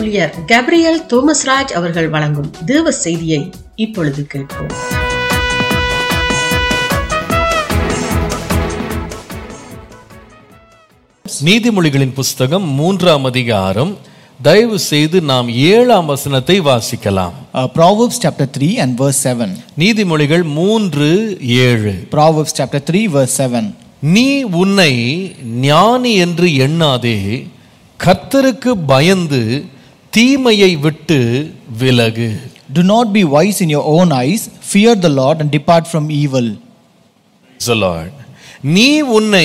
ஊழியர் கேப்ரியல் தோமஸ்ராஜ் அவர்கள் வழங்கும் தேவ செய்தியை இப்பொழுது கேட்போம் நீதிமொழிகளின் புஸ்தகம் மூன்றாம் அதிகாரம் தயவு செய்து நாம் ஏழாம் வசனத்தை வாசிக்கலாம் Uh, Proverbs chapter 3 and verse 7. நீதிமொழிகள் மூன்று ஏழு Proverbs chapter 3, verse 7. நீ உன்னை ஞானி என்று எண்ணாதே கர்த்தருக்கு பயந்து தீமையை விட்டு விலகு Do not be wise in your own eyes, fear the Lord and depart from evil. Praise the Lord. நீ உன்னை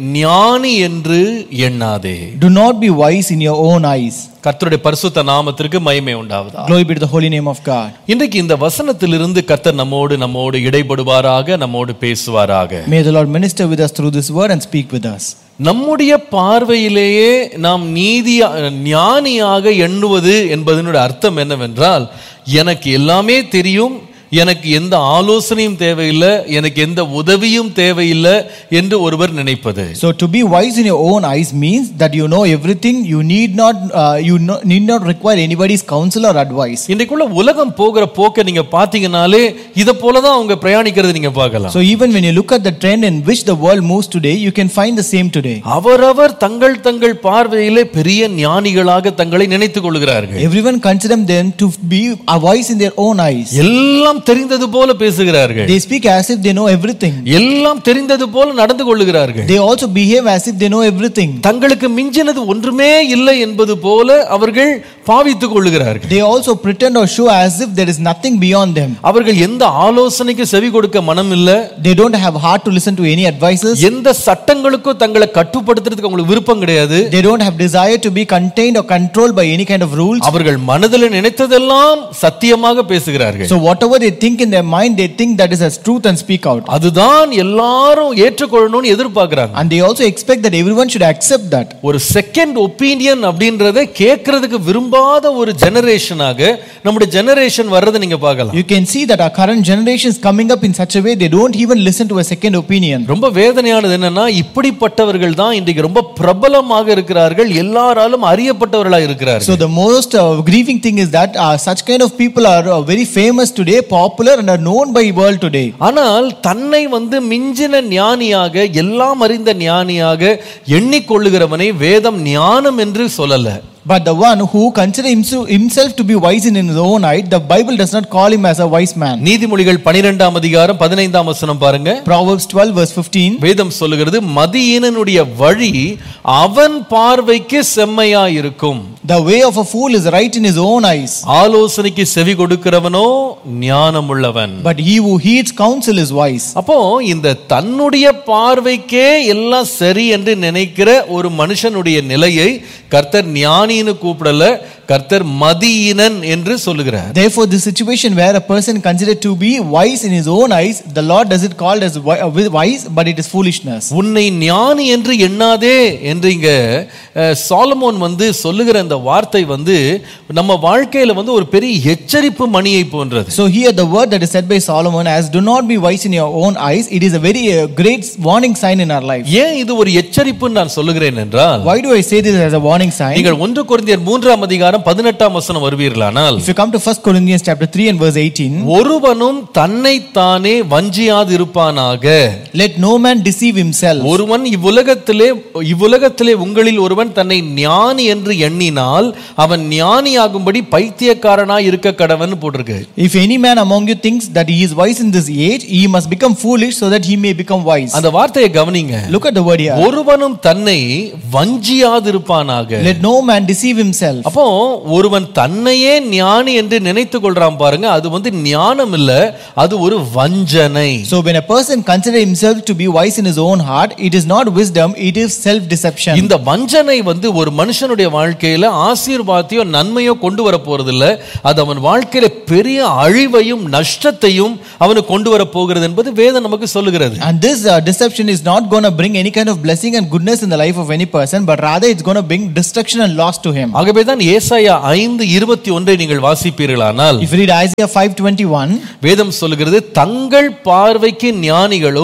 ஞானி என்று எண்ணாதே Do not be wise in your own eyes. கர்த்தருடைய பரிசுத்த நாமத்திற்கு மகிமை உண்டாவதா Glory be to the holy name of God. இன்றைக்கு இந்த வசனத்திலிருந்து கர்த்தர் நம்மோடு நம்மோடு இடைப்படுவாராக நம்மோடு பேசுவாராக May the Lord minister with us through this word and speak with us. நம்முடைய பார்வையிலேயே நாம் நீதி ஞானியாக எண்ணுவது என்பதனுடைய அர்த்தம் என்னவென்றால் எனக்கு எல்லாமே தெரியும் எனக்கு எந்த ஆலோசனையும் தேவையில்லை எனக்கு எந்த உதவியும் தேவையில்லை என்று ஒருவர் நினைப்பது So to be wise in your own eyes means that you know everything. You need not uh, you no, need not require anybody's counsel or advice. இன்றைக்குள்ள உலகம் போகிற போக்கை நீங்க பாத்தீங்கன்னாலே இதை போலதான் அவங்க பிரயாணிக்கிறது நீங்க பார்க்கலாம் So even when you look at the trend in which the world moves today, you can find the same today. அவரவர் தங்கள் தங்கள் பார்வையிலே பெரிய ஞானிகளாக தங்களை நினைத்துக் கொள்கிறார்கள் Everyone consider them to be uh, wise in their own eyes. எல்லாம் தெரிந்தது போல பேசுகிறார்கள் They speak as if they know everything. எல்லாம் தெரிந்தது போல நடந்து கொள்ளுகிறார்கள் They also behave as if they know everything. தங்களுக்கு மிஞ்சினது ஒன்றுமே இல்லை என்பது போல அவர்கள் பாவித்துக் கொள்ளுகிறார்கள் They also pretend or show as if there is nothing beyond them. அவர்கள் எந்த ஆலோசனைக்கு செவி கொடுக்க மனம் இல்ல They don't have heart to listen to any advices. எந்த சட்டங்களுக்கும் தங்களை கட்டுப்படுத்துறதுக்கு அவங்களுக்கு விருப்பம் கிடையாது They don't have desire to be contained or controlled by any kind of rules. அவர்கள் மனதில் நினைத்ததெல்லாம் சத்தியமாக பேசுகிறார்கள் So whatever they think in their mind, they think that is as truth and speak out. அதுதான் எல்லாரும் ஏற்றுக்கொள்ளணும்னு எதிர்பார்க்கிறாங்க And they also expect that everyone should accept that. ஒரு செகண்ட் ஒப்பீனியன் அப்படின்றத கேட்கறதுக்கு விரும்பாத ஒரு ஜெனரேஷனாக நம்முடைய ஜெனரேஷன் வர்றதை நீங்க பார்க்கலாம் You can see that our current generation is coming up in such a way they don't even listen to a second opinion. ரொம்ப வேதனையானது என்னன்னா இப்படிப்பட்டவர்கள் தான் இன்றைக்கு ரொம்ப பிரபலமாக இருக்கிறார்கள் எல்லாராலும் அறியப்பட்டவர்களாக இருக்கிறார்கள் So the most uh, grieving thing is that uh, such kind of people are uh, very famous today, popular and are known by world today. ஆனால் தன்னை வந்து மிஞ்சின ஞானியாக எல்லாம் அறிந்த ஞானியாக எண்ணிக்கொள்ளுகிறவனை வேதம் ஞானம் என்று சொல்லல But the one who considers himself, himself to be wise in his own right, the Bible does not call him as a wise man. நீதிமொழிகள் பனிரெண்டாம் அதிகாரம் பதினைந்தாம் வசனம் பாருங்க Proverbs 12 verse 15. வேதம் சொல்லுகிறது மதியீனனுடைய வழி அவன் பார்வைக்கு செம்மையா இருக்கும் The way of a fool is right in his own eyes, ஆலோசனைக்கு செவி கொடுக்கிறவனோ ஞானமுள்ளவன் but he who heeds counsel is wise. அப்போ இந்த தன்னுடைய பார்வைக்கே எல்லாம் சரி என்று நினைக்கிற ஒரு மனுஷனுடைய நிலையை கர்த்தர் ஞானின்னு கூப்பிடல கர்த்தர் மதியினன் என்று சொல்லுகிறார் Therefore, the situation where a person considered to be wise in his own eyes, the Lord does it called as wi- uh, wise, but it is foolishness. உன்னை ஞானி என்று எண்ணாதே என்று இங்க அஹ், சாலமோன் வந்து சொல்லுகிற அந்த வார்த்தை வந்து நம்ம வாழ்க்கையில வந்து ஒரு பெரிய எச்சரிப்பு மணியை போன்றது So here the word that is said by Solomon as do not be wise in your own eyes, it is a very uh, great warning sign in our life. ஏன் இது ஒரு எச்சரிப்புன்னு நான் சொல்லுகிறேன் என்றால் Why do I say this as a warning sign? நீங்கள் ஒன்று கொரிந்தியர் மூன்றாம் அதிகாரம் பதினெட்டாம் வசனம் வருவீர்களானால் If you come to 1 Corinthians chapter 3 and verse 18, ஒருவனும் தன்னைத்தானே வஞ்சியாது இருப்பானாக let no man deceive himself. ஒருவன் இவ்வுலகத்திலே இவ்வுலகத்திலே உங்களில் ஒருவன் தன்னை ஞானி என்று எண்ணினால் அவன் ஞானியாகும்படி பைத்தியக்காரனாய் இருக்க கடவன் போட்டிருக்கு If any man among you thinks that he is wise in this age, he must become foolish so that he may become wise. அந்த வார்த்தையை கவனிங்க Look at the word here. ஒருவனும் தன்னை வஞ்சியாதிருப்பானாக Let no man deceive himself. அப்போ ஒருவன் தன்னையே ஞானி என்று நினைத்துக் கொள்றான் பாருங்க அது வந்து ஞானம் இல்ல அது ஒரு வஞ்சனை So when a person considers himself to be wise in his own heart, it is not wisdom, it is self-deception. இந்த வஞ்சனை வந்து ஒரு மனுஷனுடைய வாழ்க்கையில ஆசீர்வாதத்தையோ நன்மையோ கொண்டு வர போறது இல்ல அது அவன் வாழ்க்கையில பெரிய அழிவையும் நஷ்டத்தையும் அவனுக்கு கொண்டு வர போகிறது என்பது வேதம் நமக்கு சொல்லுகிறது And this uh, deception is not going to bring any kind of blessing and goodness in the life of any person, but rather it's going to bring destruction and loss to him. ஆகவே தான் ஏசாயா ஐந்து இருபத்தி ஒன்றை நீங்கள் வாசிப்பீர்களானால் If you read Isaiah 5:21, வேதம் சொல்லுகிறது தங்கள் பார்வைக்கு ஞானிகளும்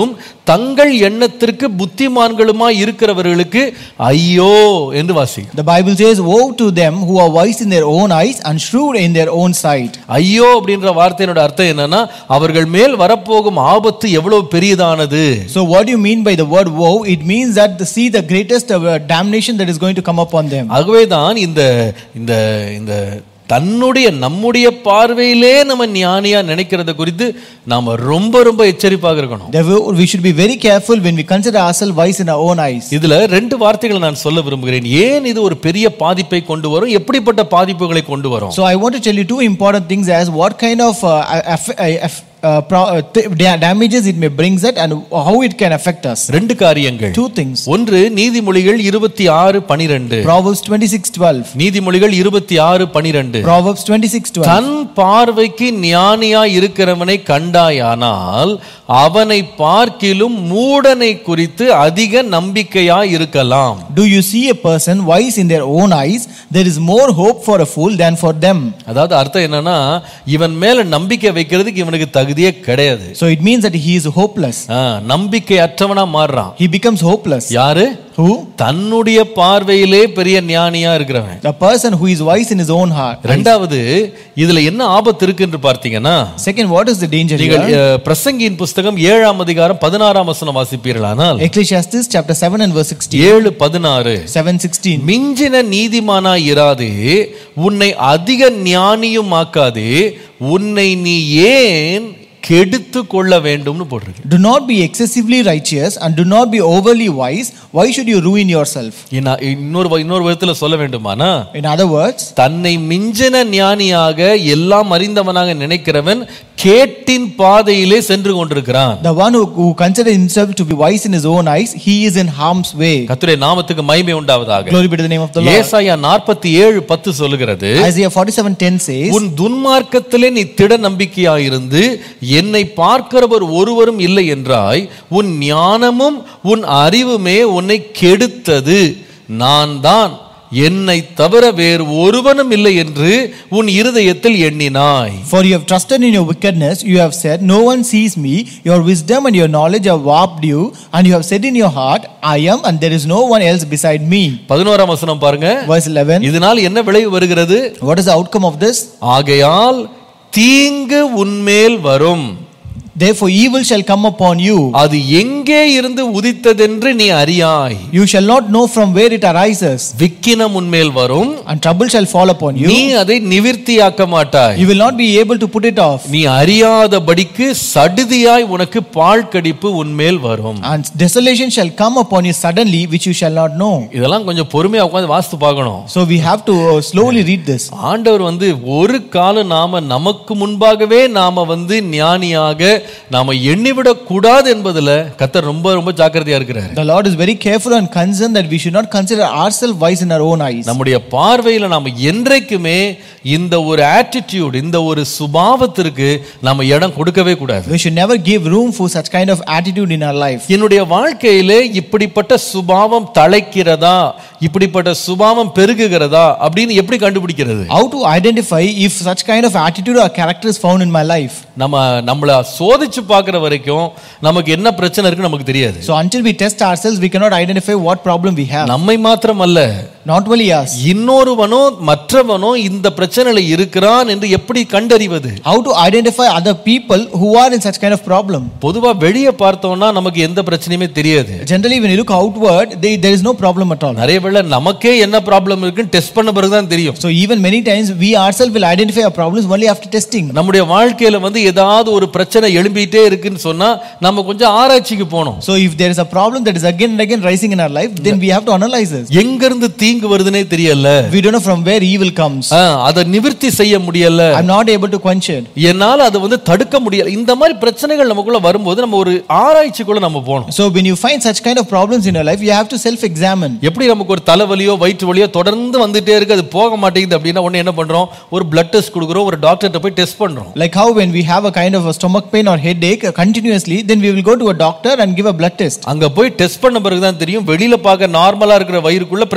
தங்கள் எண்ணத்திற்கு புத்திமான்களுமா இருக்கிறவர்களுக்கு ஐயோ என்று வாசிக்கும் The Bible says, Woe to them who are wise in their own eyes and shrewd in their own sight. ஐயோ அப்படின்ற வார்த்தையினோட அர்த்தம் என்னன்னா அவர்கள் மேல் வரப்போகும் ஆபத்து எவ்வளவு பெரியதானது So, what do you mean by the word woe? It means that the, see the greatest uh, damnation that is going to come upon them. ஆகவே தான் இந்த இந்த இந்த தன்னுடைய நம்முடைய பார்வையிலே நம்ம ஞானியா நினைக்கிறத குறித்து நாம ரொம்ப ரொம்ப எச்சரிப்பாக இருக்கணும் Therefore, we should be very careful when we consider ourselves wise in our own eyes. இதுல ரெண்டு வார்த்தைகளை நான் சொல்ல விரும்புகிறேன் ஏன் இது ஒரு பெரிய பாதிப்பை கொண்டு வரும் எப்படிப்பட்ட பாதிப்புகளை கொண்டு வரும் So, I want to tell you two important things as what kind of uh, aff- aff- uh, pro- uh, th- da- damages it may brings it and how it can affect us. ரெண்டு காரியங்கள் Two things. ஒன்று நீதிமொழிகள் இருபத்தி ஆறு பனிரெண்டு Proverbs 26 12. நீதிமொழிகள் இருபத்தி ஆறு பனிரெண்டு Proverbs 26 12. தன் பார்வைக்கு ஞானியா இருக்கிறவனை கண்டாயானால் அவனை பார்க்கிலும் மூடனை குறித்து அதிக நம்பிக்கையா இருக்கலாம் Do you see a person wise in their own eyes? There is more hope for a fool than for them. அதாவது அர்த்தம் என்னன்னா இவன் மேல நம்பிக்கை வைக்கிறதுக்கு இவனுக்கு தகுதியே கிடையாது So it means that he is hopeless. ஆ, நம்பிக்கை அற்றவனா மாறுறான் He becomes hopeless. யாரு Who? தன்னுடைய பார்வையிலே பெரிய ஞானியா இருக்கிறவன் The person who is wise in his own heart. ரெண்டாவது இதுல என்ன ஆபத்து இருக்கு என்று பார்த்தீங்கன்னா Second, what is the danger நீங்கள் here? அஹ், பிரசங்கியின் புஸ்தகம் ஏழாம் அதிகாரம் பதினாறாம் வசனம் வாசிப்பீர்களானால் Ecclesiastes chapter 7 and verse 16. ஏழு பதினாறு 716. மிஞ்சின நீதிமானா இராதே உன்னை அதிக ஞானியும் ஆக்காதே உன்னை நீ ஏன் கெடுத்து கொள்ள வேண்டும்னு போட்டிருக்கு Do not be excessively righteous and do not be overly wise. Why should you ruin yourself? இன்னா- இன்னொரு வ- இன்னொரு விதத்துல சொல்ல வேண்டுமானா In other words, தன்னை மிஞ்சின ஞானியாக எல்லாம் அறிந்தவனாக நினைக்கிறவன் கேட்டின் பாதையிலே சென்று கொண்டிருக்கிறான் the one who, who considers himself to be wise in his own eyes, he is in harm's way. கர்த்தருடைய நாமத்துக்கு மகிமை உண்டாவதாக Glory be to the name of the Lord. ஏசாயா நாற்பத்தி ஏழு பத்து சொல்லுகிறது Isaiah 47:10 says, உன் துன்மார்க்கத்திலே நீ திட நம்பிக்கையாயிருந்து என்னை பார்க்கிறவர் ஒருவரும் இல்லை என்றாய் உன் ஞானமும் உன் அறிவுமே உன்னை கெடுத்தது நான் தான் என்னை தவிர வேறு ஒருவனும் இல்லை என்று உன் இருதயத்தில் எண்ணினாய் For you have trusted in your wickedness, you have said, No one sees me. Your wisdom and your knowledge have warped you, and you have said in your heart, I am, and there is no one else beside me. பதினோராம் வசனம் பாருங்க Verse 11. இதனால் என்ன விளைவு வருகிறது What is the outcome of this? ஆகையால் தீங்கு உன்மேல் வரும் Therefore, evil shall come upon you. அது எங்கே இருந்து உதித்ததென்று நீ அறியாய் You shall not know from where it arises, விக்கினம் உன்மேல் வரும் and trouble shall fall upon நீ you. அதை நிவிர்த்தியாக்க மாட்டாய் You will not be able to put it off, நீ அறியாதபடிக்கு சடுதியாய் உனக்கு பால் கடிப்பு உன்மேல் வரும் and desolation shall come upon you suddenly, which you shall not know. இதெல்லாம் கொஞ்சம் பொறுமையா உட்கார்ந்து வாசித்து பார்க்கணும் So, we have to uh, slowly read this. ஆண்டவர் வந்து ஒரு காலம் நாம நமக்கு முன்பாகவே நாம வந்து ஞானியாக நாம எண்ணிவிடக் கூடாது என்பதுல கத்தர் ரொம்ப ரொம்ப ஜாக்கிரதையா இருக்கிறார் The Lord is very careful and concerned that we should not consider ourselves wise in our own eyes. நம்முடைய பார்வையில நாம என்றைக்குமே இந்த ஒரு ஆட்டிடியூட் இந்த ஒரு சுபாவத்திற்கு நம்ம இடம் கொடுக்கவே கூடாது We should never give room for such kind of attitude in our life. என்னுடைய வாழ்க்கையிலே இப்படிப்பட்ட சுபாவம் தழைக்கிறதா இப்படிப்பட்ட சுபாவம் பெருகுகிறதா அப்படின்னு எப்படி கண்டுபிடிக்கிறது How to identify if such kind of attitude or character is found in my life? நம்ம நம்மள சோதிச்சு பார்க்குற வரைக்கும் நமக்கு என்ன பிரச்சனை இருக்கு நமக்கு தெரியாது So until we test ourselves, we cannot identify what problem we have. நம்மை மாத்திரம் அல்ல Not only us. இன்னொருவனோ மற்றவனோ இந்த பிரச்சனையில இருக்கிறான் என்று எப்படி கண்டறிவது How to identify other people who are in such kind of problem? பொதுவா வெளியே பார்த்தோம்னா நமக்கு எந்த பிரச்சனையுமே தெரியாது Generally, when you look outward, they, there is no problem at all. நிறைய வேளை நமக்கே என்ன ப்ராப்ளம் இருக்குன்னு டெஸ்ட் பண்ண பிறகுதான் தெரியும் So even many times, we ourselves will identify our problems only after testing. நம்முடைய வாழ்க்கையில வந்து ஏதாவது ஒரு பிரச்சனை எழும்பிட்டே இருக்குன்னு சொன்னா நம்ம கொஞ்சம் ஆராய்ச்சிக்கு போனோம் So if there is a problem that is again and again rising in our life, then we have to analyze this. எங்கிருந்து தீங்கு வருதுன்னே தெரியல We don't know from where evil comes. ஆ, அதை நிவர்த்தி செய்ய முடியல I'm not able to quench it. என்னால அதை வந்து தடுக்க முடியல இந்த மாதிரி பிரச்சனைகள் நமக்குள்ள வரும்போது நம்ம ஒரு ஆராய்ச்சிக்குள்ள நம்ம போகணும் So when you find such kind of problems in your life, you have to self-examine. எப்படி நமக்கு ஒரு தலைவலியோ வயிற்று வலியோ தொடர்ந்து வந்துட்டே இருக்கு அது போக மாட்டேங்குது அப்படின்னா உடனே என்ன பண்றோம் ஒரு பிளட் டெஸ்ட் கொடுக்குறோம் ஒரு டாக்டர்கிட்ட போய் டெஸ்ட் பண்றோம் Like how when we have a kind of a stomach pain or headache uh, continuously, then we will go to a doctor and give a blood test. அங்க போய் டெஸ்ட் பண்ண பிறகுதான் தெரியும் வெளியில பார்க்க நார்மலா இருக்கிற வயிறுக்குள்ள பிரச்சனைகள்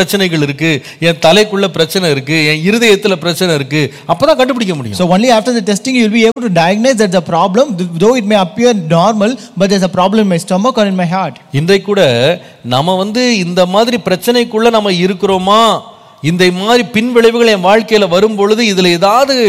இருக்கு என் தலைக்குள்ள பிரச்சனை இருக்கு என் இருதயத்துல பிரச்சனை இருக்கு அப்பதான் கண்டுபிடிக்க முடியும் So only after the testing you will be able to diagnose that the problem, though it may appear normal, but there's a problem in my stomach or in my heart. இன்றைக்கு கூட நம்ம வந்து இந்த மாதிரி பிரச்சனைக்குள்ள நம்ம இருக்கிறோமா இந்த மாதிரி பின்விளைவுகள் என் வாழ்க்கையில வரும் பொழுது இதுல ஏதாவது